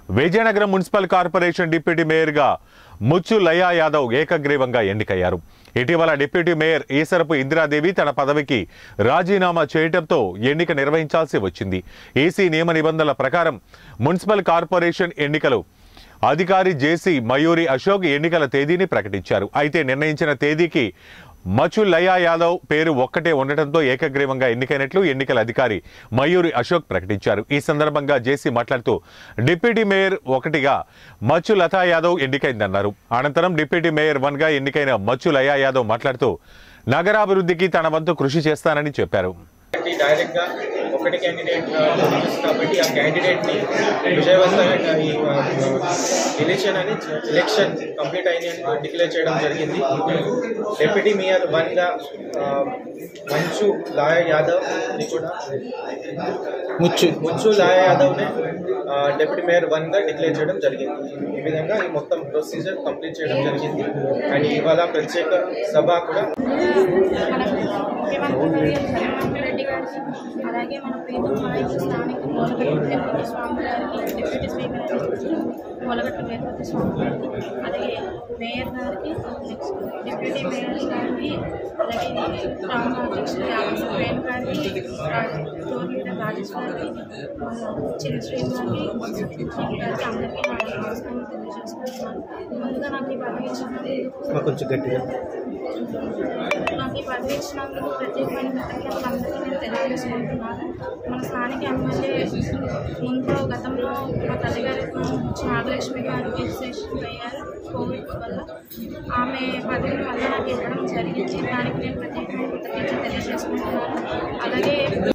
Vizianagaram municipal corporation deputy మేయర్గా ముచ్చు లయా యాదవ్ ఏకగ్రీవంగా ఎన్నికయ్యారు ఇటీవల డిప్యూటీ మేయర్ ఈసరపు ఇందిరాదేవి తన పదవికి రాజీనామా చేయడంతో ఎన్నిక నిర్వహించాల్సి వచ్చింది ఈసీ నియమ నిబంధనల ప్రకారం మున్సిపల్ కార్పొరేషన్ ఎన్నికలు అధికారి జేసీ మయూరి అశోక్ ఎన్నికల తేదీని ప్రకటించారు అయితే నిర్ణయించిన తేదీకి మచు లయా యాదవ్ పేరు ఒక్కటే ఉండటంతో ఏకగ్రీవంగా ఎన్నికైనట్లు ఎన్నికల అధికారి మయూరి అశోక్ ప్రకటించారు ఈ సందర్భంగా జేసీ మాట్లాడుతూ డిప్యూటీ మేయర్ ఒకటిగా మచ్చు లతా యాదవ్ ఎన్నికైందన్నారు అనంతరం డిప్యూటీ మేయర్ వన్గా ఎన్నికైన మచ్చు లయా యాదవ్ మాట్లాడుతూ నగరాభివృద్ధికి తన వంతు కృషి చేస్తానని చెప్పారు కాబట్టి డైరెక్ట్ గా ఒకటి క్యాండిడేట్ ఉంది కాబట్టి ఆ క్యాండిడేట్ ని విజయవంతంగా ఈ ఎలక్షన్ అని ఎలక్షన్ కంప్లీట్ అయింది అని డిక్లేర్ చేయడం జరిగింది డెప్యూటీ మేయర్ వన్ గా ఆ, మంచు లాయ యాదవ్ ని కూడా ముచ్చు ముచ్చు లాయ యాదవ్ ని డెప్యూటీ మేయర్ వన్ గా డిక్లేర్ చేయడం జరిగింది ఈ విధంగా ఈ మొత్తం ప్రొసీజర్ కంప్లీట్ చేయడం జరిగింది అండ్ ఇవాళ ప్రత్యేక సభ కూడా మన ముఖ్యమంత్రి గారు జగన్మోహన్ రెడ్డి గారికి అలాగే మన ప్రీతం నాయకులు స్థానిక మూలగట్టు వేరుపతి స్వామి గారికి డిప్యూటీ స్పీకర్ గారికి మూలగట్టు వేరుపతి స్వామి గారికి అలాగే మేయర్ గారికి నెక్స్ట్ డిప్యూటీ మేయర్ గారికి అలాగే టౌన్ అధ్యక్షులు యాదవ్ సుప్రేమ్ గారికి ఫ్లోర్ లీడర్ రాజేష్ గారికి చిన్న శ్రీని గారికి గారికి అందరికీ నా నమస్కారం తెలియజేసుకుంటున్నాను ముందుగా నాకు ఈ పదవి ఇచ్చినందుకు కొంచెం గట్టిగా నాకు ఈ పదవి ఇచ్చినందుకు ప్రత్యేకమైన కృతజ్ఞతలు అందరికీ నేను తెలియజేసుకుంటున్నాను మన స్థానిక ఎమ్మెల్యే ముందులో గతంలో మా తల్లిగారి నాగలక్ష్మి గారు రిజిస్ట్రేషన్ అయ్యారు కోవిడ్ వల్ల ఆమె పదవిని వల్ల నాకు ఇవ్వడం జరిగింది దానికి నేను ప్రత్యేకమైన కృతజ్ఞతలు తెలియజేసుకుంటున్నాను అలాగే